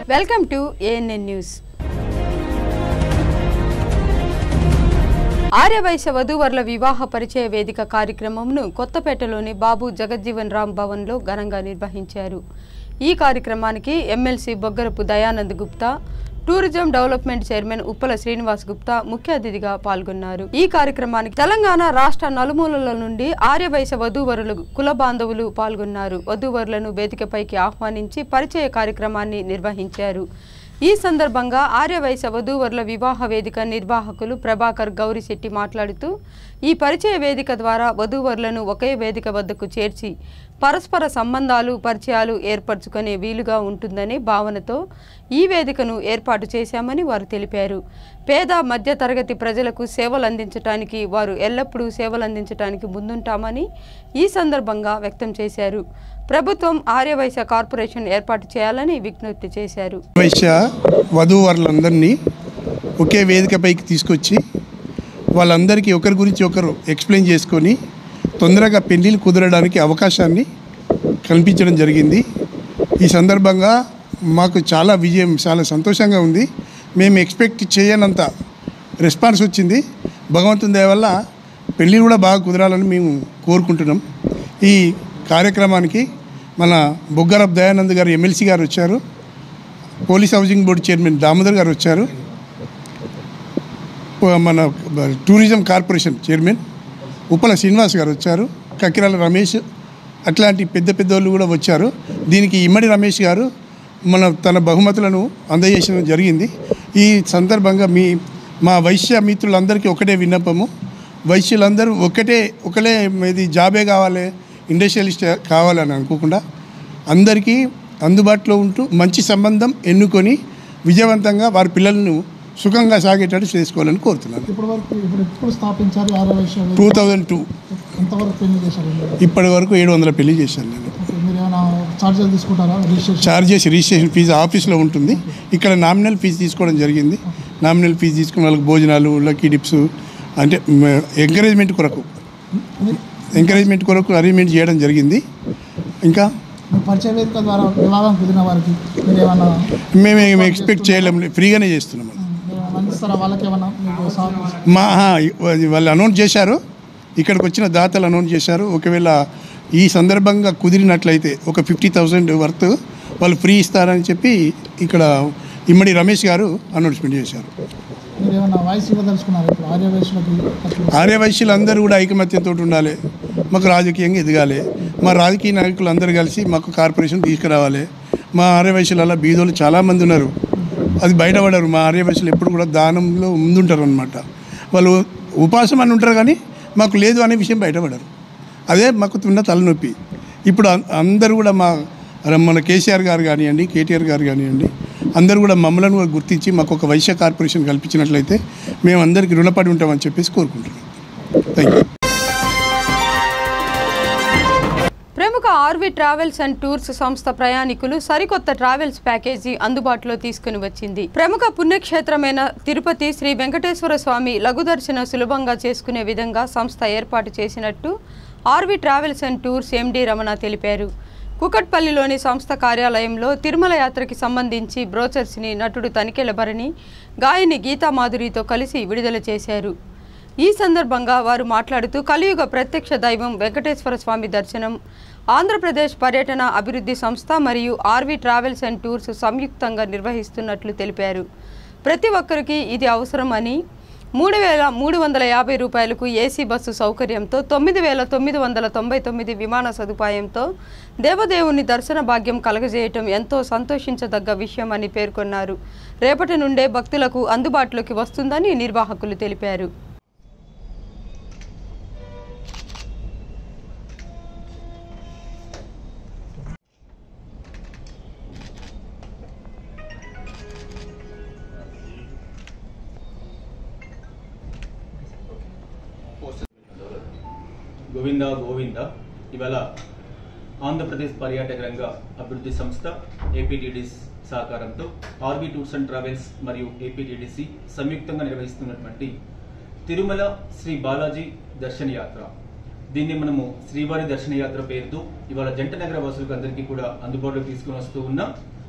Welcome to ANN news ఆర్యవైశ్య వధూవరుల వివాహ పరిచయ వేదిక కార్యక్రమంను కొత్తపేటలోని బాబు జగజ్జీవన్ రామ్ భవన్లో ఘనంగా నిర్వహించారు ఈ కార్యక్రమానికి MLC Boggarapu Dayanand Gupta tourism development chairman Uppala Srinivas Gupta ముఖ్య అతిథిగా పాల్గొన్నారు ఈ కార్యక్రమానికి తెలంగాణ రాష్ట్ర నలుమూలల నుండి ఆర్యవైశ్య వధూవరులు కుల బాంధవులు పాల్గొన్నారు వధూవరులను వేదికపైకి ఆహ్వానించి పరిచయ కార్యక్రమాన్ని నిర్వహించారు ఈ సందర్భంగా ఆర్యవైశ్య వధూవరుల వివాహ వేదిక నిర్వాహకులు ప్రభాకర్ గౌరిశెట్టి మాట్లాడుతూ ఈ పరిచయ వేదిక ద్వారా వధూవరులను ఒకే వేదిక వద్దకు చేర్చి పరస్పర సంబంధాలు పరిచయాలు ఏర్పరచుకునే వీలుగా ఉంటుందనే భావనతో ఈ వేదికను ఏర్పాటు చేశామని వారు తెలిపారు పేద మధ్య తరగతి ప్రజలకు సేవలు అందించడానికి వారు ఎల్లప్పుడూ సేవలు అందించడానికి ముందుంటామని ఈ సందర్భంగా వ్యక్తం చేశారు ప్రభుత్వం ఆర్యవైశ్య కార్పొరేషన్ ఏర్పాటు చేయాలని విజ్ఞప్తి చేశారు వైశ్య వధూవరులందరినీ ఒకే వేదికపైకి తీసుకొచ్చి వాళ్ళందరికీ ఒకరి గురించి ఒకరు ఎక్స్ప్లెయిన్ చేసుకొని తొందరగా పెళ్ళిళ్ళు కుదరడానికి అవకాశాన్ని కల్పించడం జరిగింది ఈ సందర్భంగా మాకు చాలా విజయం చాలా సంతోషంగా ఉంది మేము ఎక్స్పెక్ట్ చేయనంత రెస్పాన్స్ వచ్చింది భగవంతుని దయ వల్ల పెళ్ళి కూడా బాగా కుదరాలని మేము కోరుకుంటున్నాం ఈ కార్యక్రమానికి మన బొగ్గరప్ దయానంద్ గారు ఎమ్మెల్సీ గారు వచ్చారు police housing board chairman Damodar గారు వచ్చారు మన tourism corporation chairman Uppala Srinivas గారు వచ్చారు కకిరాల రమేష్ అట్లాంటి పెద్ద పెద్ద వాళ్ళు కూడా వచ్చారు దీనికి ఇమ్మడి రమేష్ గారు మన తన బహుమతులను అందజేయడం జరిగింది ఈ సందర్భంగా మీ మా వైశ్య మిత్రులందరికీ ఒకటే విన్నపము వైశ్యులందరూ ఒకటే ఒకలే ఇది జాబే కావాలి ఇండస్ట్రియలిస్ట్ కావాలని అనుకోకుండా అందరికీ అందుబాటులో ఉంటూ మంచి సంబంధం ఎన్నుకొని విజయవంతంగా వారి పిల్లలను సుఖంగా సాగేటట్టు చేసుకోవాలని కోరుతున్నాను ఇప్పటి వరకు ఇప్పుడు ఎప్పుడు స్థాపించారు ఆరో విషయం టూ థౌజండ్ టూ ఎంతవరకు పెళ్లి చేశారు మీరు? ఇప్పటి వరకు ఏడు వందల పెళ్లి చేశాను నేను ఓకే, మీరు ఏమైనా ఛార్జీలు తీసుకుంటారా రిజిస్ట్రేషన్ చార్జెస్ రిజిస్ట్రేషన్ ఫీజు ఆఫీస్లో ఉంటుంది ఇక్కడ నామినల్ ఫీజు తీసుకోవడం జరిగింది నామినల్ ఫీజు తీసుకున్న వాళ్ళకి భోజనాలు లక్కీ డిప్స్ అంటే ఎంకరేజ్మెంట్ కొరకు ఎంకరేజ్మెంట్ కొరకు అరేంజ్మెంట్ చేయడం జరిగింది ఇంకా మీ పరిచయ వేదిక ద్వారా వివాహం కుదిరిన వారికి మీరు ఏమైనా మేము ఏం ఎక్స్పెక్ట్ చేయలేము ఫ్రీగానే చేస్తున్నాం అది. మీరు ఏమైనా అందిస్తారా వాళ్ళకి ఏమైనా మీకు సా- మా ఆ, వాళ్ళు అనౌన్స్ చేశారు ఇక్కడికి వచ్చిన దాతలు అనౌన్స్ చేశారు ఒకవేళ ఈ సందర్భంగా కుదిరినట్లయితే ఒక ఫిఫ్టీ థౌజండ్ వర్త్ వాళ్ళు ఫ్రీ ఇస్తారని చెప్పి ఇక్కడ ఇమ్మడి రమేష్ గారు అనౌన్స్మెంట్ చేశారు మీరు ఏమైనా వాయిస్ ఇవ్వదలుచుకున్నారు ఇప్పుడు ఆర్య వయసులకి అట్లా ఆర్యవైశ్యులు అందరూ కూడా ఐకమత్యంతో ఉండాలి మాకు రాజకీయంగా ఎదగాలి మా రాజకీయ నాయకులు అందరూ కలిసి మాకు కార్పొరేషన్ తీసుకురావాలి మా ఆర్యవైశ్యులలో బీదోళ్ళు చాలామంది ఉన్నారు అది బయటపడరు మా ఆర్యవైశ్యులు ఎప్పుడు కూడా దానంలో ముందుంటారు అనమాట వాళ్ళు ఉపాసం అని ఉంటారు కానీ మాకు లేదు అనే విషయం బయటపడరు అదే మాకు ఉన్న తలనొప్పి ఇప్పుడు అం- అందరూ కూడా మా మన కేసీఆర్ గారు కానివ్వండి కేటీఆర్ గారు కానివ్వండి అందరూ కూడా మమ్మల్ని కూడా గుర్తించి మాకు ఒక వైశ్య కార్పొరేషన్ కల్పించినట్లయితే మేము అందరికీ రుణపడి ఉంటామని చెప్పేసి కోరుకుంటున్నాం థ్యాంక్ యూ ప్రముఖ ఆర్వి ట్రావెల్స్ అండ్ టూర్స్ సంస్థ ప్రయాణికులు సరికొత్త ట్రావెల్స్ ప్యాకేజీ అందుబాటులో తీసుకుని వచ్చింది ప్రముఖ పుణ్యక్షేత్రమైన తిరుపతి శ్రీ వెంకటేశ్వర స్వామి లఘు దర్శన సులభంగా చేసుకునే విధంగా సంస్థ ఏర్పాటు చేసినట్టు RV travels and tours MD Ramana తెలిపారు కుకట్పల్లిలోని సంస్థ కార్యాలయంలో తిరుమల యాత్రకి సంబంధించి బ్రోచర్స్ని నటుడు తనికెళ్ల భరణి గాయని గీతా మాధురితో కలిసి విడుదల చేశారు ఈ సందర్భంగా వారు మాట్లాడుతూ కలియుగ ప్రత్యక్ష దైవం వెంకటేశ్వర స్వామి దర్శనం ఆంధ్రప్రదేశ్ పర్యటన అభివృద్ధి సంస్థ మరియు ఆర్వి ట్రావెల్స్ అండ్ టూర్స్ సంయుక్తంగా నిర్వహిస్తున్నట్లు తెలిపారు ప్రతి ఒక్కరికి ఇది అవసరం అని మూడు వేల మూడు వందల యాభై రూపాయలకు ఏసీ బస్సు సౌకర్యంతో తొమ్మిది వేల తొమ్మిది వందల తొంభై తొమ్మిది విమాన సదుపాయంతో దేవదేవుని దర్శన భాగ్యం కలగజేయటం ఎంతో సంతోషించదగ్గ విషయం అని పేర్కొన్నారు రేపటి నుండే భక్తులకు అందుబాటులోకి వస్తుందని నిర్వాహకులు తెలిపారు గోవింద గోవింద ఇవాళ ఆంధ్రప్రదేశ్ పర్యాటక రంగ అభివృద్ధి సంస్థ ఏపీటీడీస్ సహకారంతో ఆర్బీ టూర్స్ అండ్ ట్రావెల్స్ మరియు ఏపీటీడీసీ సంయుక్తంగా నిర్వహిస్తున్నటువంటి తిరుమల శ్రీ బాలాజీ దర్శన యాత్ర దీన్ని మనము శ్రీవారి దర్శన యాత్ర పేరుతో ఇవాళ జంట నగర వాసులకు అందరికీ కూడా అందుబాటులోకి తీసుకుని వస్తూ ఉన్నాం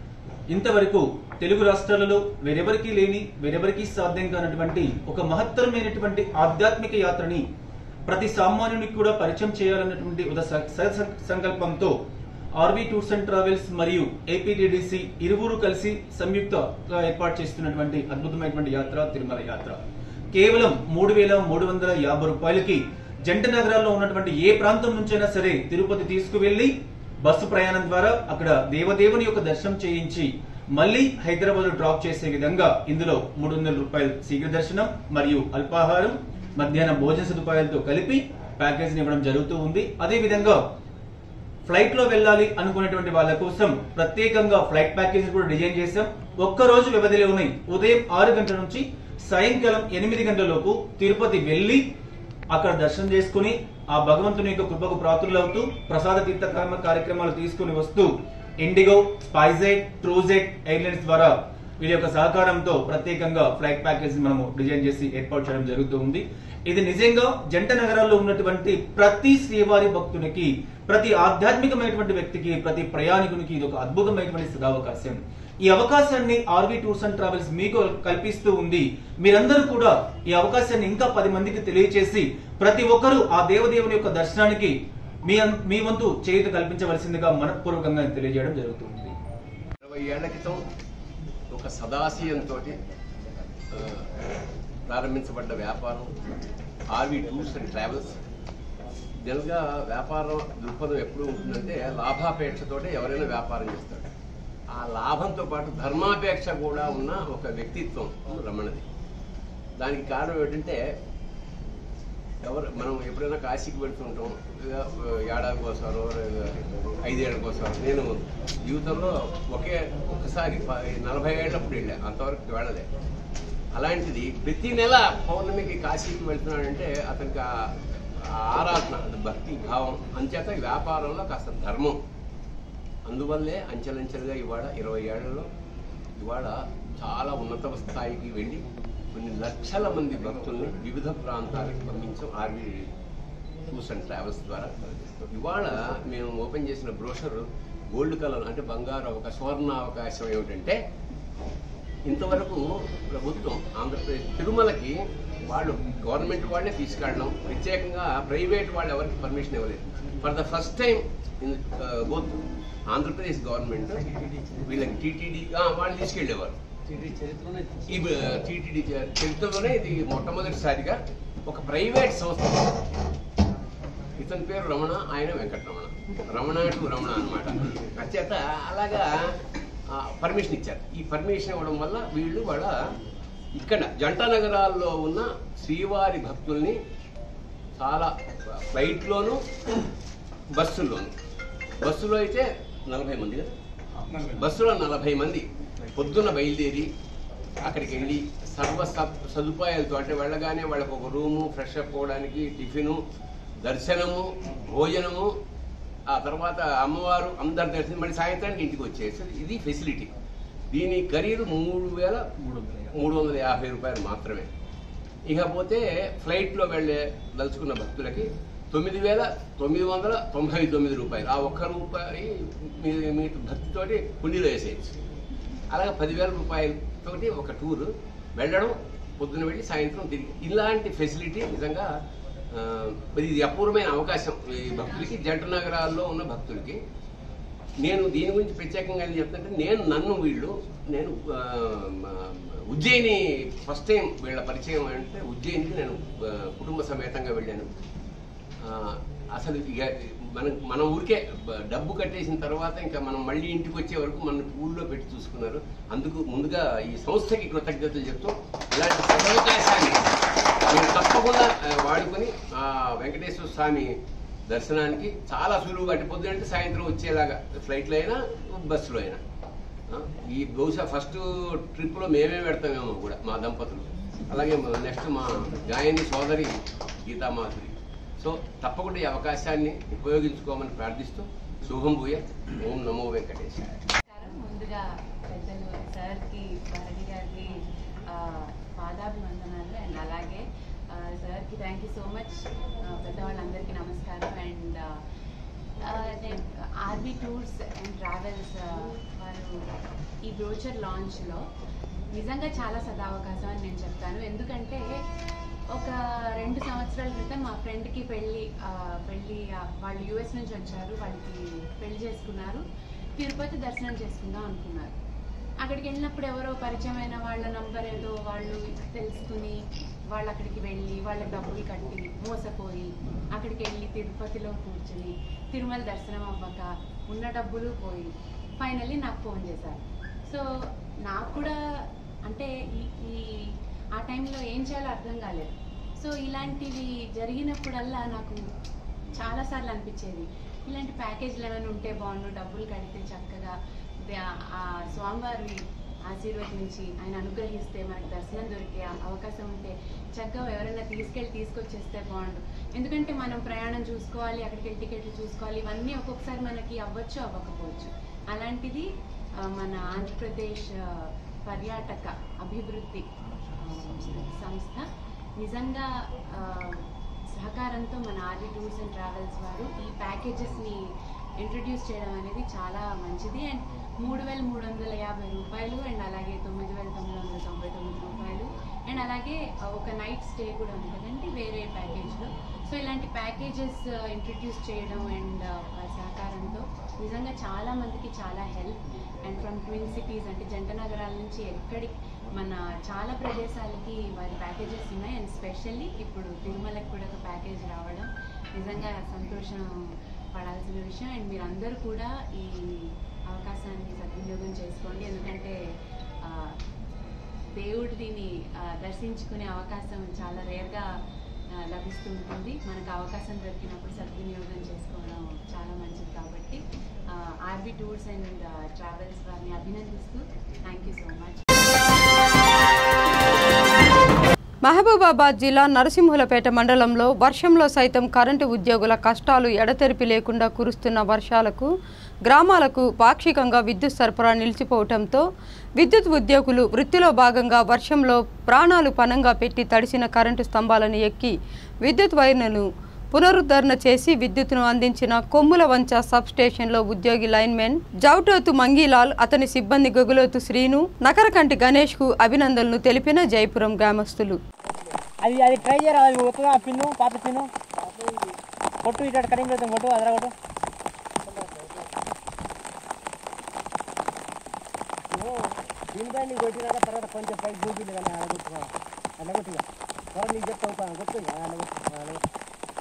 ఇంతవరకు తెలుగు రాష్ట్రాలలో వేరెవరికీ లేని వేరెవరికీ సాధ్యం కానటువంటి ఒక మహత్తరమైనటువంటి ఆధ్యాత్మిక యాత్రని ప్రతి సామాన్యునికి కూడా పరిచయం చేయాలన్నటువంటి ఒక స- స- సంకల్పంతో ఆర్వీ టూర్స్ అండ్ ట్రావెల్స్ మరియు ఏపీటీడీసీ ఇరువురు కలిసి సంయుక్తంగా ఏర్పాటు చేస్తున్నటువంటి అద్భుతమైనటువంటి యాత్ర తిరుమల యాత్ర కేవలం మూడు వేల మూడు వందల యాభై రూపాయలకి జంట నగరాల్లో ఉన్నటువంటి ఏ ప్రాంతం నుంచైనా సరే తిరుపతి తీసుకువెళ్లి బస్సు ప్రయాణం ద్వారా అక్కడ దేవదేవుని యొక్క దర్శనం చేయించి మళ్ళీ హైదరాబాద్ డ్రాప్ చేసే విధంగా ఇందులో మూడు వందల రూపాయలు శీఘ్ర దర్శనం మరియు అల్పాహారం మధ్యాహ్నం భోజన సదుపాయాలతో కలిపి ప్యాకేజ్ ఇవ్వడం జరుగుతూ ఉంది అదే విధంగా ఫ్లైట్ లో వెళ్ళాలి అనుకునేటువంటి వాళ్ళ కోసం ప్రత్యేకంగా ఫ్లైట్ ప్యాకేజ్ కూడా డిజైన్ చేశాం ఒక్క రోజు వ్యవధిలోనే ఉదయం ఆరు గంటల నుంచి సాయంకాలం ఎనిమిది గంటల లోపు తిరుపతి వెళ్లి అక్కడ దర్శనం చేసుకుని ఆ భగవంతుని యొక్క కృపకు ప్రాతులవుతూ ప్రసాద తీర్థ కార్మ- కార్యక్రమాలు తీసుకుని వస్తూ ఇండిగో స్పైజెట్ ట్రూజెట్ ఎయిర్లైన్స్ ద్వారా వీళ్ళ యొక్క సహకారంతో ప్రత్యేకంగా ఫ్లైట్ ప్యాకేజ్ మనము డిజైన్ చేసి ఏర్పాటు చేయడం జరుగుతూ ఉంది ఇది నిజంగా జంట నగరాల్లో ఉన్నటువంటి ప్రతి శ్రీవారి భక్తునికి ప్రతి ఆధ్యాత్మికమైనటువంటి వ్యక్తికి ప్రతి ప్రయాణికునికి ఇది ఒక అద్భుతమైనటువంటి సదావకాశం ఈ అవకాశాన్ని ఆర్వీ టూర్స్ అండ్ ట్రావెల్స్ మీకు కల్పిస్తూ ఉంది మీరందరూ కూడా ఈ అవకాశాన్ని ఇంకా పది మందికి తెలియచేసి ప్రతి ఒక్కరూ ఆ దేవదేవుని యొక్క దర్శనానికి మీ అన్- మీ వంతు చేయుత కల్పించవలసిందిగా మనపూర్వకంగా తెలియజేయడం జరుగుతుంది ఇరవై ఏళ్ల క్రితం ఒక సదాశయంతో ప్రారంభించబడ్డ వ్యాపారం ఆర్వి టూర్స్ అండ్ ట్రావెల్స్ జనరల్గా వ్యాపారం దృక్పథం ఎప్పుడు ఉంటుందంటే లాభాపేక్షతోటే ఎవరైనా వ్యాపారం చేస్తాడు ఆ లాభంతో పాటు ధర్మాపేక్ష కూడా ఉన్న ఒక వ్యక్తిత్వం రమణది దానికి కారణం ఏంటంటే ఎవరు మనం ఎప్పుడైనా కాశీకి వెళ్తుంటాం లేదా ఏడాదికి ఒకసారో లేదా ఐదేళ్ళకి ఒకసారో నేను జీవితంలో ఒకే ఒక్కసారి ప- నలభై ఏళ్ళప్పుడు వెళ్ళా అంతవరకు వెళ్ళలే అలాంటిది ప్రతి నెల పౌర్ణమికి కాశీకి వెళ్తున్నాడంటే అతనికి ఆ ఆ ఆరాధన అది భక్తి భావం అంచేత ఈ వ్యాపారంలో కాస్త ధర్మం అందువల్లే అంచెలంచెలుగా ఇవాళ ఇరవై ఏళ్లలో ఇవాళ చాలా ఉన్నత స్థాయికి వెళ్ళి కొన్ని లక్షల మంది భక్తుల్ని వివిధ ప్రాంతాలకు పంపించాం ఆర్వీ టూర్స్ అండ్ ట్రావెల్స్ ద్వారా ఇవాళ మేము ఓపెన్ చేసిన బ్రోషర్ గోల్డ్ కలర్ అంటే బంగారు అవకాశం సువర్ణ అవకాశం ఏమిటంటే ఇంతవరకు ప్రభుత్వం ఆంధ్రప్రదేశ్ తిరుమలకి వాళ్ళు గవర్నమెంట్ వాళ్ళే తీసుకెళ్ళడం ప్రత్యేకంగా ప్రైవేట్ వాళ్ళు ఎవరికి పర్మిషన్ ఇవ్వలేదు for the first time in both Andhra Pradesh government వీళ్ళకి టీటీడీ వాళ్ళు తీసుకెళ్ళేవారు ఈ టీటీడీ చరిత్రలోనే ఇది మొట్టమొదటిసారిగా ఒక ప్రైవేట్ సంస్థ ఇతని పేరు రమణ ఆయన వెంకటరమణ రమణ టు రమణ అనమాట అచేత అలాగా పర్మిషన్ ఇచ్చారు ఈ పర్మిషన్ ఇవ్వడం వల్ల వీళ్ళు వాళ్ళ ఇక్కడ జంట నగరాల్లో ఉన్న శ్రీవారి భక్తుల్ని చాలా ఫ్లైట్లోను బస్సుల్లోను బస్సులో అయితే నలభై మంది కదా బస్సులో నలభై మంది పొద్దున్న బయలుదేరి అక్కడికి వెళ్ళి సర్వ స- సదుపాయాలతో అంటే వెళ్ళగానే వాళ్ళకి ఒక రూము ఫ్రెష్ అప్ అవ్వడానికి టిఫిను దర్శనము భోజనము ఆ తర్వాత అమ్మవారు అందరి దర్శనం మళ్ళీ సాయంత్రానికి ఇంటికి వచ్చేసి ఇది ఫెసిలిటీ దీని ఖరీదు మూడు వేల మూడు వందల యాభై రూపాయలు మాత్రమే ఇకపోతే ఫ్లైట్లో వెళ్ళే దలుచుకున్న భక్తులకి తొమ్మిది వేల తొమ్మిది వందల తొంభై తొమ్మిది రూపాయలు ఆ ఒక్క రూపాయి మీ మీ భక్తితోటి కుండీలో వేసేయచ్చు అలాగే పదివేల రూపాయలతోటి ఒక టూరు వెళ్ళడం పొద్దున వెళ్ళి సాయంత్రం తిరిగి ఇలాంటి ఫెసిలిటీ నిజంగా ఆ, మరి ఇది అపూర్వమైన అవకాశం ఈ భక్తులకి జంట నగరాల్లో ఉన్న భక్తులకి నేను దీని గురించి ప్రత్యేకంగా ఏం చెప్తుంటే నేను నన్ను వీళ్ళు నేను ఆ, మ- ఉజ్జయిని ఫస్ట్ టైం వీళ్ళ పరిచయం అంటే ఉజ్జయినికి నేను ఆ, కుటుంబ సమేతంగా వెళ్ళాను ఆ, అసలు ఇక మనం మన ఊరికే బ- డబ్బు కట్టేసిన తర్వాత ఇంకా మనం మళ్ళీ ఇంటికి వచ్చే వరకు మన ఊళ్ళో పెట్టి చూసుకున్నారు అందుకు ముందుగా ఈ సంస్థకి కృతజ్ఞతలు చెప్తూ ఇలాంటి సదవకాశాన్ని మీరు తప్పకుండా ఆ, వాడుకొని ఆ వెంకటేశ్వర స్వామి దర్శనానికి చాలా సులువుగా అంటే పొద్దునంటే సాయంత్రం వచ్చేలాగా ఫ్లైట్లో అయినా బస్సులో అయినా ఆ, ఈ బహుశా ఫస్ట్ ట్రిప్లో మేమే పెడతామేమో కూడా మా దంపతులు అలాగే నెక్స్ట్ మా గాయని సోదరి గీతామాధురి సో తప్పకుండా ఈ అవకాశాన్ని ఉపయోగించుకోమని ప్రార్థిస్తూ శుభం భూయ ఓం నమో వెంకటేశ్వర నమస్కారం ముందుగా పెద్దలు సార్కి భారతి గారికి ఆ, పాదాభివందనాలు అండ్ అలాగే ఆ, సార్కి థ్యాంక్ యూ సో మచ్ పెద్దవాళ్ళందరికీ నమస్కారం and RB tours and travels వారు ఈ బ్రోచర్ లాంచ్లో నిజంగా చాలా సదావకాశం అని నేను చెప్తాను ఎందుకంటే ఒక రెండు సంవత్సరాల క్రితం మా ఫ్రెండ్కి పెళ్ళి ఆ, పెళ్ళి ఆ, వాళ్ళు యూఎస్ నుంచి వచ్చారు వాళ్ళకి పెళ్లి చేసుకున్నారు తిరుపతి దర్శనం చేసుకుందాం అనుకున్నారు అక్కడికి వెళ్ళినప్పుడు ఎవరో పరిచయమైన వాళ్ళ నంబర్ ఏదో వాళ్ళు తెలుసుకుని వాళ్ళు అక్కడికి వెళ్ళి వాళ్ళ డబ్బులు కట్టి మోసపోయి అక్కడికి వెళ్ళి తిరుపతిలో కూర్చుని తిరుమల దర్శనం అవ్వక ఉన్న డబ్బులు పోయి ఫైనల్లీ నాకు ఫోన్ చేశారు సో నాకు కూడా అంటే ఈ ఈ ఆ టైంలో ఏం చేయాలో అర్థం కాలేదు సో ఇలాంటివి జరిగినప్పుడల్లా నాకు చాలాసార్లు అనిపించేది ఇలాంటి ప్యాకేజీలు ఏమైనా ఉంటే బాగుండు డబ్బులు కడితే చక్కగా దే- ఆ స్వామివారి ఆశీర్వదించి ఆయన అనుగ్రహిస్తే మనకి దర్శనం దొరికే అవకాశం ఉంటే చక్కగా ఎవరైనా తీసుకెళ్ళి తీసుకొచ్చేస్తే బాగుండు ఎందుకంటే మనం ప్రయాణం చూసుకోవాలి అక్కడికి వెళ్ళి టికెట్లు చూసుకోవాలి ఇవన్నీ ఒక్కొక్కసారి మనకి అవ్వచ్చు అవ్వకపోవచ్చు అలాంటిది ఆ, మన ఆంధ్రప్రదేశ్ ఆ, పర్యాటక అభివృద్ధి ఆ, సంస్థ నిజంగా ఆ, సహకారంతో మన ఆర్వి టూర్స్ అండ్ ట్రావెల్స్ వారు ఈ ప్యాకేజెస్ని ఇంట్రడ్యూస్ చేయడం అనేది చాలా మంచిది అండ్ మూడు వేల మూడు వందల యాభై రూపాయలు అండ్ అలాగే తొమ్మిది వేల తొమ్మిది వందల తొంభై తొమ్మిది రూపాయలు అండ్ అలాగే ఆ, ఒక నైట్ స్టే కూడా ఉంటుందండి వేరే ప్యాకేజ్లో సో ఇలాంటి ప్యాకేజెస్ ఇంట్రడ్యూస్ చేయడం అండ్ వారి సహకారంతో నిజంగా చాలా మందికి చాలా help and from twin cities అంటే జంట నగరాల నుంచి ఎక్కడి మన చాలా ప్రదేశాలకి వారి ప్యాకేజెస్ ఉన్నాయి అండ్ స్పెషల్లీ ఇప్పుడు తిరుమలకి కూడా ఒక ప్యాకేజ్ రావడం నిజంగా సంతోషం పడాల్సిన విషయం అండ్ మీరందరూ కూడా ఈ అవకాశాన్ని సద్వినియోగం చేసుకోండి ఎందుకంటే ఆ, దేవుడు దీన్ని ఆ, దర్శించుకునే అవకాశం చాలా రేర్గా లభిస్తూ ఉంటుంది మనకు అవకాశం దొరికినప్పుడు సద్వినియోగం చేసుకోవడం చాలా మంచిది కాబట్టి ఆర్బీ టూర్స్ అండ్ ట్రావెల్స్ వారిని అభినందిస్తూ thank you so much Mahabubabad జిల్లా నరసింహులపేట మండలంలో వర్షంలో సైతం కరెంటు ఉద్యోగుల కష్టాలు ఎడతెరిపి లేకుండా కురుస్తున్న వర్షాలకు గ్రామాలకు పాక్షికంగా విద్యుత్ సరఫరా నిలిచిపోవడంతో విద్యుత్ ఉద్యోగులు వృత్తిలో భాగంగా వర్షంలో ప్రాణాలు పనంగా పెట్టి తడిసిన కరెంటు స్తంభాలను ఎక్కి విద్యుత్ వైర్లను పునరుద్ధరణ చేసి విద్యుత్తును అందించిన కొమ్ముల వంచ సబ్ స్టేషన్లో ఉద్యోగి లైన్మెన్ జౌటోతు మంగీలాల్ అతని సిబ్బంది గొగులోతు శ్రీను నకరకంటి గణేష్కు అభినందనలు తెలిపిన జైపురం గ్రామస్తులు అది అది ట్రై చేయరా అది వస్తుందా ఆ పిన్ను పాత పిన్ను కొట్టు ఇటు కటింగ్ అవుతుంది కొట్టు అదర కొట్టు దీనిపై నీకు కొట్టినాక తర్వాత కొంచెం పైకి చూపించలేదు కానీ అలా కొట్టుకో అలా కొట్టుగా తర్వాత నీకు చెప్తావు కొట్టు ఇక, అలా కొట్టు అలా కొట్టు.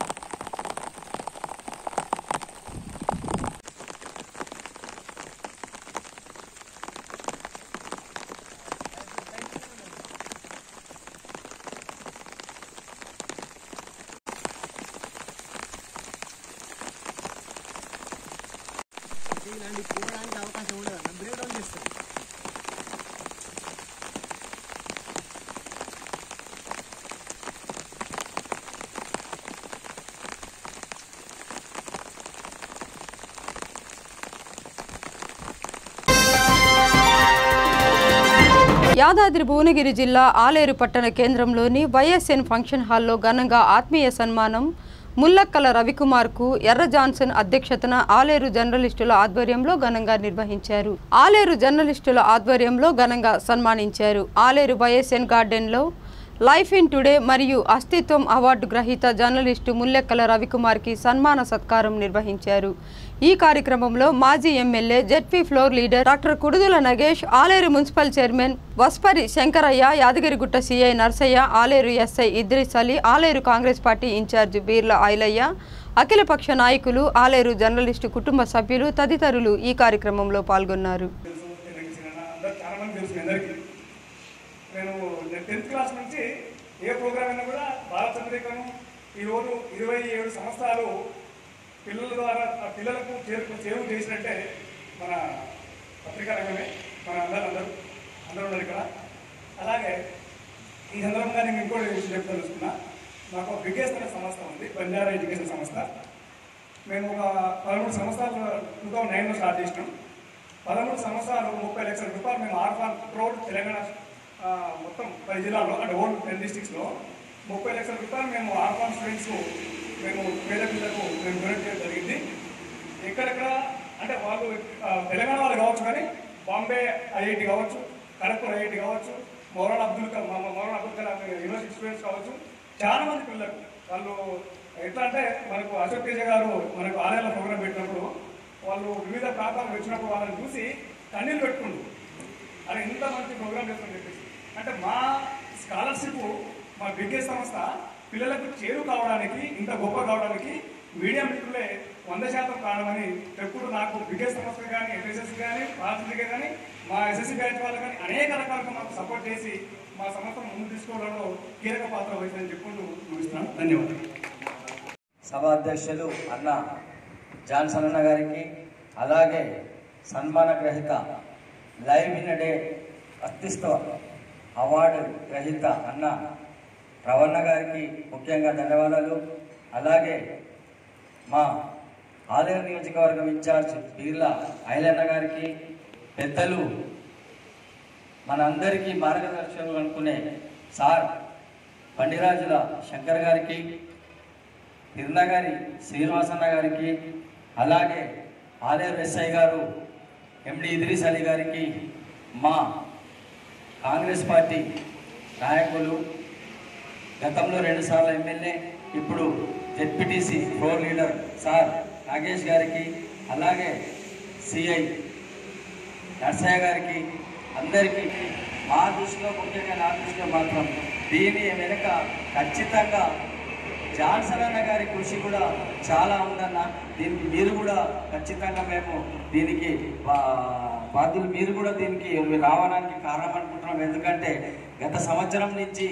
ఇలాంటి పోవడానికి అవకాశం ఉండదు బ్రేక్ డౌన్ చేస్తారు యాదాద్రి భువనగిరి జిల్లా ఆలేరు పట్టణ కేంద్రంలోని వైఎస్ఎన్ ఫంక్షన్ హాల్లో ఘనంగా ఆత్మీయ సన్మానం ముల్లక్కల రవికుమార్కు ఎర్ర జాన్సన్ అధ్యక్షతన ఆలేరు జర్నలిస్టుల ఆధ్వర్యంలో ఘనంగా నిర్వహించారు ఆలేరు జర్నలిస్టుల ఆధ్వర్యంలో ఘనంగా సన్మానించారు ఆలేరు వైఎస్ఎన్ గార్డెన్లో లైఫ్ ఇన్ టుడే మరియు అస్తిత్వం అవార్డు గ్రహీత జర్నలిస్టు ముల్లెక్కల రవికుమార్కి సన్మాన సత్కారం నిర్వహించారు ఈ కార్యక్రమంలో మాజీ MLA ZP floor leader doctor Kududula Nagesh Aler municipal chairman Vaspari Shankaraiah Yadagirigutta CI Narsaiah Aler SI Idris Ali Aler Congress party incharge Beerla Ailaiah అఖిలపక్ష నాయకులు ఆలేరు జర్నలిస్టు కుటుంబ సభ్యులు తదితరులు ఈ కార్యక్రమంలో పాల్గొన్నారు తెలుసు తెలుగు అందరూ చాలా మంది తెలుసు మీ అందరికీ నేను నేను టెన్త్ క్లాస్ నుంచి ఏ ప్రోగ్రామ్ అయినా కూడా భారత చంద్రికను ఈరోజు ఇరవై ఏడు సంవత్సరాలు పిల్లల ద్వారా ఆ పిల్లలకు చేరు చేరువ చేసినట్టే మన పత్రికా రంగమే మన అందరూ అందరూ అందరూ ఉన్నారు ఇక్కడ అలాగే ఈ సందర్భంగా నేను ఇంకోటి విషయం చెప్తానుకున్నా మాకు బిగ్గెస్ట్ అనే సంస్థ ఉంది బంజారా ఎడ్యుకేషన్ సంస్థ మేము ఒక పదమూడు సంవత్సరాలు టూ థౌజండ్ నైన్లో స్టార్ట్ చేసినాం పదమూడు సంవత్సరాలు ముప్పై లక్షల రూపాయలు మేము ఆర్ఫాన్ రోడ్ తెలంగాణ ఆ, మొత్తం పది జిల్లాల్లో అంటే ఓల్డ్ టెన్ డిస్టిక్స్లో ముప్పై లక్షల రూపాయలు మేము ఆర్ఫాన్ స్టూడెంట్స్ మేము పేద పిల్లలకు మేము డొనేట్ చేయడం జరిగింది ఎక్కడెక్కడ అంటే వాళ్ళు ఆ, తెలంగాణ వాళ్ళు కావచ్చు కానీ బాంబే ఐఐటి కావచ్చు ఖరగ్పూర్ ఐఐటి కావచ్చు మౌలానా అబ్దుల్ కలాం మా- మా మౌలానా అబ్దుల్ కలాం యూనివర్సిటీ స్టూడెంట్స్ కావచ్చు చాలా మంది పిల్లలు వాళ్ళు ఎట్లా అంటే మనకు అశోక్ తేజ గారు మనకు ఆలయాల ప్రోగ్రామ్ పెట్టినప్పుడు వాళ్ళు వివిధ ప్రాంతాలకు వచ్చినప్పుడు వాళ్ళని చూసి కన్నీళ్ళు పెట్టుకుంటారు అరే ఇంత మంచి ప్రోగ్రామ్ చేస్తామని చెప్పేసి అంటే మా స్కాలర్షిప్ మా బిగ్గెస్ సంస్థ పిల్లలకు చేరు కావడానికి ఇంత గొప్ప కావడానికి మీడియా మిత్రులే వంద శాతం కారణమని ఎప్పుడు నాకు బిగ్గెస్ సంస్థ కానీ ఎఫ్ఎస్ఎస్ కానీ పాలసీ కానీ మా ఎస్ఎస్సి బ్యాచ్ వాళ్ళు కానీ అనేక రకాలుగా మాకు సపోర్ట్ చేసి మా సంస్థను ముందు తీసుకోవడంలో కీలక పాత్ర వహిందని చెప్పుకుంటూ ముగిస్తున్నాను ధన్యవాదాలు సభాధ్యక్షులు అన్న జాన్సన్ అన్న గారికి అలాగే సన్మాన గ్రహీత లైవ్ ఇన్ డే అత్యుత్సవ అవార్డు గ్రహీత అన్న రవణ గారికి ముఖ్యంగా ధన్యవాదాలు అలాగే మా ఆలయ నియోజకవర్గం ఇన్ఛార్జ్ బీర్ల ఐలన్న గారికి పెద్దలు మనందరికీ మార్గదర్శకులు అనుకునే సార్ బండిరాజుల శంకర్ గారికి హిర్నా గారి శ్రీనివాసన్న గారికి అలాగే ఆలయ ఎస్ఐ గారు ఎండి ఇద్రీస్ అలీ గారికి మా కాంగ్రెస్ పార్టీ నాయకులు గతంలో రెండుసార్లు ఎమ్మెల్యే ఇప్పుడు ZPTC floor leader sir Nagesh గారికి అలాగే సిఐ నర్సయ్య గారికి అందరికీ మా దృష్టిలో ముఖ్యంగా నా దృష్టిలో మాత్రం దీని వెనుక ఖచ్చితంగా జాన్సన్ అన్న గారి కృషి కూడా చాలా ఉందన్న దీనికి మీరు కూడా ఖచ్చితంగా మేము దీనికి బా- బాధ్యులు మీరు కూడా దీనికి రావడానికి కారణం అనుకుంటున్నాం ఎందుకంటే గత సంవత్సరం నుంచి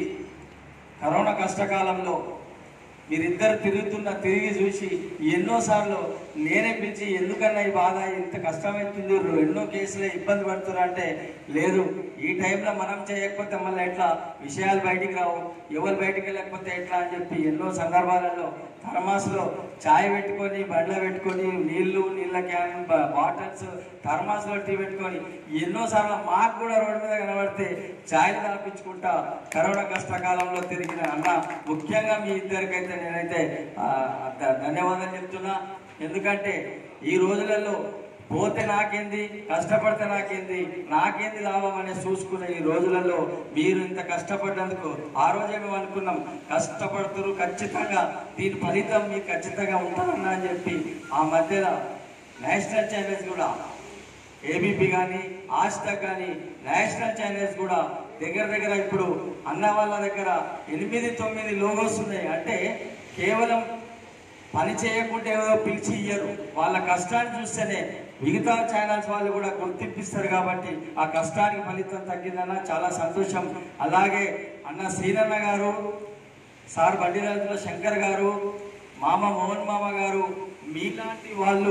కరోనా కష్టకాలంలో మీరిద్దరు తిరుగుతున్న తిరిగి చూసి ఎన్నోసార్లు నేనే పిలిచి ఎందుకన్నా ఈ బాధ ఇంత కష్టమవుతుంది ఎన్నో కేసులే ఇబ్బంది పడుతున్నారు అంటే లేదు ఈ టైంలో మనం చేయకపోతే మళ్ళీ ఎట్లా విషయాలు బయటికి రావు ఎవరు బయటికి వెళ్ళకపోతే ఎట్లా అని చెప్పి ఎన్నో సందర్భాలలో థర్మాస్లో చాయ్ పెట్టుకొని బండ్లో పెట్టుకొని నీళ్లు నీళ్ళ క్యాన్ బ- బాటిల్స్ థర్మాస్లో టీ పెట్టుకొని ఎన్నోసార్లు మాకు కూడా రోడ్డు మీద కనబడితే ఛాయలు తాపించుకుంటా కరోనా కష్టకాలంలో తిరిగిన అన్న ముఖ్యంగా మీ ఇద్దరికైతే నేనైతే ఆ, ధ- ధన్యవాదాలు చెప్తున్నా ఎందుకంటే ఈ రోజులలో పోతే నాకేంది కష్టపడితే నాకేంది నాకేంది లాభం అనేది చూసుకునే ఈ రోజులలో మీరు ఇంత కష్టపడ్డందుకు ఆ రోజే మేము అనుకున్నాం కష్టపడుతున్నారు ఖచ్చితంగా దీని ఫలితం మీకు ఖచ్చితంగా ఉంటుందన్నా అని చెప్పి ఆ మధ్యలో నేషనల్ ఛానల్స్ కూడా ఏబీపీ కానీ ఆజ్తక్ కానీ నేషనల్ ఛానల్స్ కూడా దగ్గర దగ్గర ఇప్పుడు అన్న వాళ్ళ దగ్గర ఎనిమిది తొమ్మిది లోగోస్ ఉన్నాయి అంటే కేవలం పని చేయకుంటే ఏదో పిలిచి ఇయ్యరు వాళ్ళ కష్టాన్ని చూస్తేనే మిగతా ఛానల్స్ వాళ్ళు కూడా గుర్తింపిస్తారు కాబట్టి ఆ కష్టానికి ఫలితం తగ్గిందన్న చాలా సంతోషం అలాగే అన్న శ్రీనన్న గారు సార్ బండిరాజుల శంకర్ గారు మామ మోహన్ మామ గారు మీలాంటి వాళ్ళు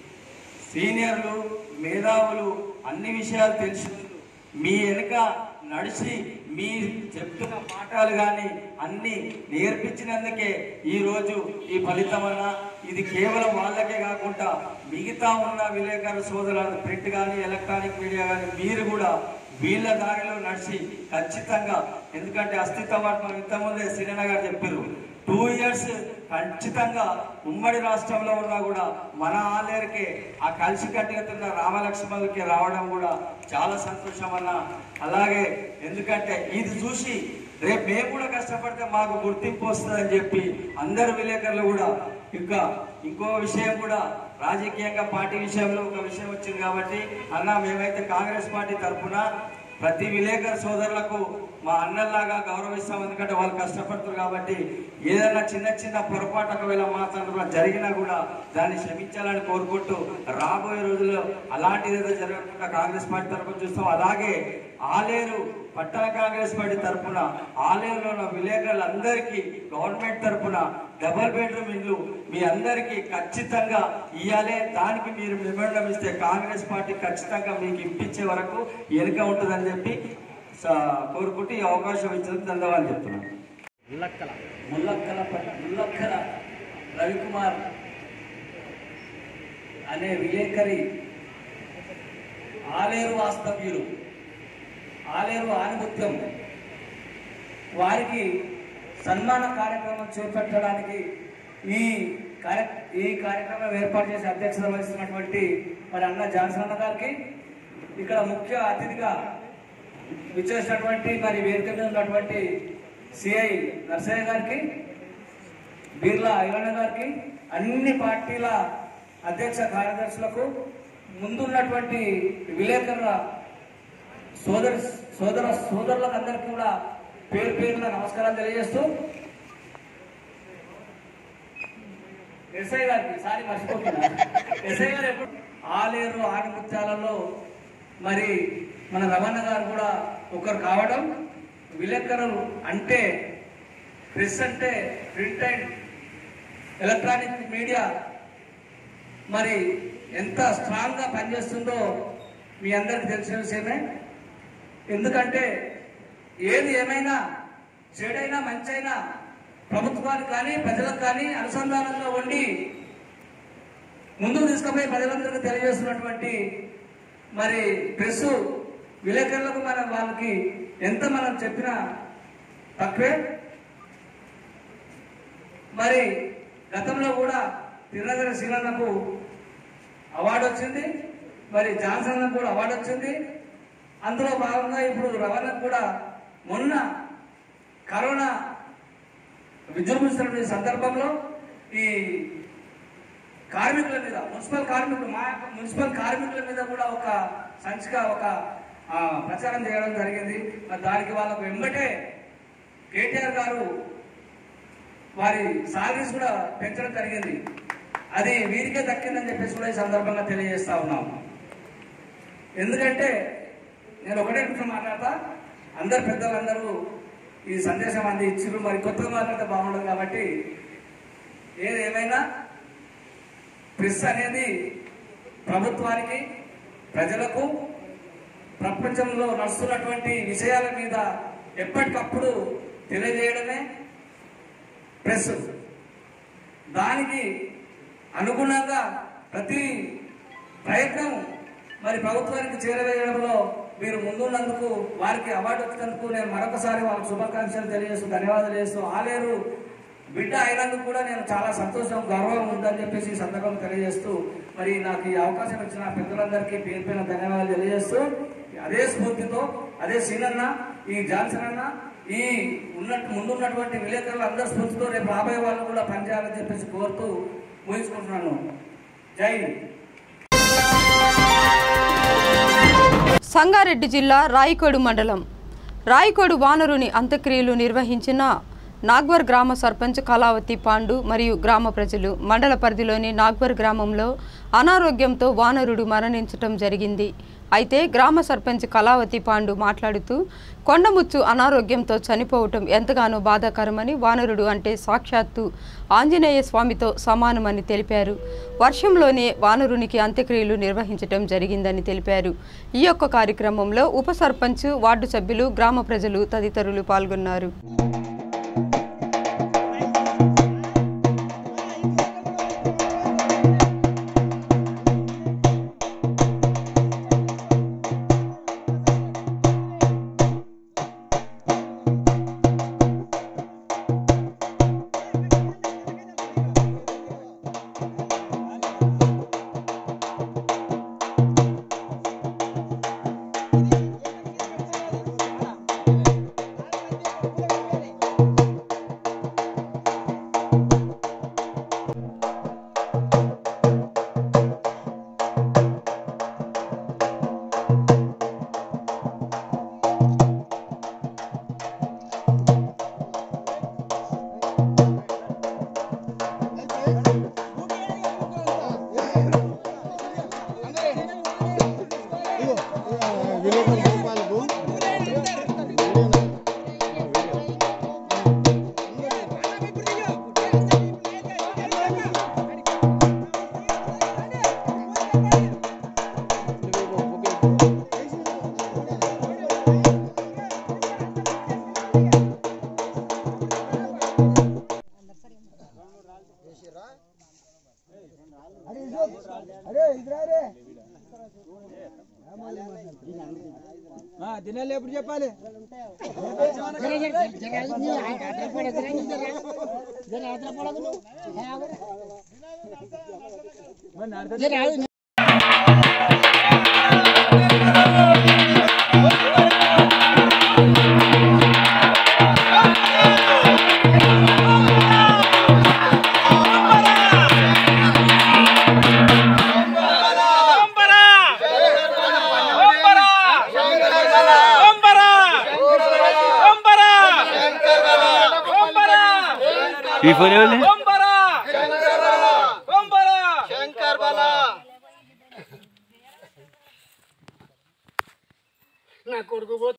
సీనియర్లు మేధావులు అన్ని విషయాలు తెలుసు మీ వెనుక నడిచి మీ చెప్తున్న పాఠాలు కానీ అన్ని నేర్పించినందుకే ఈ రోజు ఈ ఫలితం అన్న ఇది కేవలం వాళ్ళకే కాకుండా మిగతా ఉన్న విలేకరు సోదరులు ప్రింట్ కానీ ఎలక్ట్రానిక్ మీడియా కానీ మీరు కూడా వీళ్ళ దారిలో నడిచి ఖచ్చితంగా ఎందుకంటే అస్తిత్వం ఇంతకుముందే సిరిన గారు చెప్పారు టూ ఇయర్స్ ఖచ్చితంగా ఉమ్మడి రాష్ట్రంలో ఉన్నా కూడా మన ఆలేరుకే ఆ కలిసి కట్టుకున్న రామలక్ష్మణులకి రావడం కూడా చాలా సంతోషం అన్న అలాగే ఎందుకంటే ఇది చూసి రేపు మేము కూడా కష్టపడితే మాకు గుర్తింపు వస్తుందని చెప్పి అందరు విలేకరులు కూడా ఇంకా ఇంకో విషయం కూడా రాజకీయంగా పార్టీ విషయంలో ఒక విషయం వచ్చింది కాబట్టి అన్న మేమైతే కాంగ్రెస్ పార్టీ తరఫున ప్రతి విలేకరు సోదరులకు మా అన్నల్లాగా గౌరవిస్తాం ఎందుకంటే వాళ్ళు కష్టపడుతున్నారు కాబట్టి ఏదైనా చిన్న చిన్న పొరపాటు ఒకవేళ మా తరఫున జరిగినా కూడా దాన్ని క్షమించాలని కోరుకుంటూ రాబోయే రోజుల్లో అలాంటిది ఏదో జరగకుండా కాంగ్రెస్ పార్టీ తరఫున చూస్తాం అలాగే ఆలేరు పట్టణ కాంగ్రెస్ పార్టీ తరఫున ఆలయంలో ఉన్న విలేకరులందరికీ గవర్నమెంట్ తరఫున డబుల్ బెడ్రూమ్ ఇల్లు మీ అందరికీ ఖచ్చితంగా ఇవ్వాలే దానికి మీరు మెమోండం ఇస్తే కాంగ్రెస్ పార్టీ ఖచ్చితంగా మీకు ఇప్పించే వరకు వెనుక ఉంటుందని చెప్పి స- కోరుకుంటూ ఈ అవకాశం ఇచ్చినందుకు ధన్యవాదాలు చెప్తున్నాను ముల్లక్కల ముల్లక్కల ప- ముల్లక్కల రవికుమార్ అనే విలేకరి ఆలేరు వాస్తవ్యులు ఆలేరు ఆనుభూత్యం వారికి సన్మాన కార్యక్రమం చేపట్టడానికి ఈ కార్య ఈ కార్యక్రమం ఏర్పాటు చేసి అధ్యక్షత వహిస్తున్నటువంటి మరి అన్న జాన్సన్ అన్న గారికి ఇక్కడ ముఖ్య అతిథిగా విచ్చేసినటువంటి మరి వేదిక మీద ఉన్నటువంటి సిఐ నర్సయ్య గారికి బిర్లా ఐలన్న గారికి అన్ని పార్టీల అధ్యక్ష కార్యదర్శులకు ముందున్నటువంటి విలేకరుల సోదర సోదర సోదరులకు అందరికీ కూడా పేరు పేరున నమస్కారాలు తెలియజేస్తూ ఎస్ఐ గారికి సారి మర్చిపోతున్నా ఎస్ఐ గారు ఎప్పుడు ఆలేరు ఆడిముత్యాలలో మరి మన రమణ గారు కూడా ఒకరు కావడం విలేకరులు అంటే ప్రెస్ అంటే ప్రింట్ అండ్ ఎలక్ట్రానిక్ మీడియా మరి ఎంత స్ట్రాంగ్గా పనిచేస్తుందో మీ అందరికి తెలిసిన విషయమే ఎందుకంటే ఏది ఏమైనా చెడైనా మంచైనా ప్రభుత్వానికి కానీ ప్రజలకు కానీ అనుసంధానంలో ఉండి ముందుకు తీసుకుపోయి ప్రజలందరికీ తెలియజేస్తున్నటువంటి మరి ప్రెస్ విలేకరులకు మనం వాళ్ళకి ఎంత మనం చెప్పినా తక్కువే మరి గతంలో కూడా తిరునగర శ్రీలన్నకు అవార్డు వచ్చింది మరి జాన్సన్ కూడా అవార్డు వచ్చింది అందులో భాగంగా ఇప్పుడు రవాణాకు కూడా మొన్న కరోనా విజృంభిస్తున్న సందర్భంలో ఈ కార్మికుల మీద మున్సిపల్ కార్మికులు మా యొక్క మున్సిపల్ కార్మికుల మీద కూడా ఒక సంచిక ఒక ఆ, ప్రచారం చేయడం జరిగింది మరి దానికి వాళ్ళకు వెంబటే కేటీఆర్ గారు వారి సాలరీస్ కూడా పెంచడం జరిగింది అది వీరికే దక్కిందని చెప్పేసి కూడా ఈ సందర్భంగా తెలియజేస్తా ఉన్నాం ఎందుకంటే నేను ఒకటే నిమిషం మాట్లాడతా అందరు పెద్దలందరూ ఈ సందేశం అంది ఇచ్చిర్రు మరి కొత్తగా మాట్లాడితే బాగుండదు కాబట్టి ఏది ఏమైనా ప్రెస్ అనేది ప్రభుత్వానికి ప్రజలకు ప్రపంచంలో నడుస్తున్నటువంటి విషయాల మీద ఎప్పటికప్పుడు తెలియజేయడమే ప్రెస్ దానికి అనుగుణంగా ప్రతి ప్రయత్నం మరి ప్రభుత్వానికి చేరవేయడంలో మీరు ముందున్నందుకు వారికి అవార్డు వచ్చినందుకు నేను మరొకసారి వాళ్ళకి శుభాకాంక్షలు తెలియజేస్తూ ధన్యవాదాలు చేస్తూ ఆలేరు బిడ్డ అయినందుకు కూడా నేను చాలా సంతోషం గర్వం ఉందని చెప్పేసి ఈ సందర్భంగా తెలియజేస్తూ మరి నాకు ఈ అవకాశం ఇచ్చిన పెద్దలందరికీ పేరు పైన ధన్యవాదాలు తెలియజేస్తూ అదే స్ఫూర్తితో అదే సీనన్న ఈ జాన్సన్ అన్న ఈ ఉన్నట్టు ముందున్నటువంటి విలేకరులు అందరి స్ఫూర్తితో రేపు రాబోయే వాళ్ళు కూడా పనిచేయాలని చెప్పేసి కోరుతూ ముగించుకుంటున్నాను జై హింద్. సంగారెడ్డి జిల్లా రాయికోడు మండలం రాయికోడు వానరుని అంత్యక్రియలు నిర్వహించిన నాగ్వర్ గ్రామ సర్పంచ్ కళావతి పాండు మరియు గ్రామ ప్రజలు మండల పరిధిలోని నాగ్వర్ గ్రామంలో అనారోగ్యంతో వానరుడు మరణించటం జరిగింది అయితే గ్రామ సర్పంచ్ కళావతి పాండు మాట్లాడుతూ కొండముచ్చు అనారోగ్యంతో చనిపోవటం ఎంతగానో బాధాకరమని వానరుడు అంటే సాక్షాత్తు ఆంజనేయ స్వామితో సమానమని తెలిపారు వర్షంలోనే వానరునికి అంత్యక్రియలు నిర్వహించటం జరిగిందని తెలిపారు ఈ యొక్క కార్యక్రమంలో ఉప సర్పంచ్ వార్డు సభ్యులు గ్రామ ప్రజలు తదితరులు పాల్గొన్నారు అరే ఇద్దరే దినాలు ఎప్పుడు చెప్పాలి ఈ ఫోన్ ఎవరిది? నా కొడుకు పోతే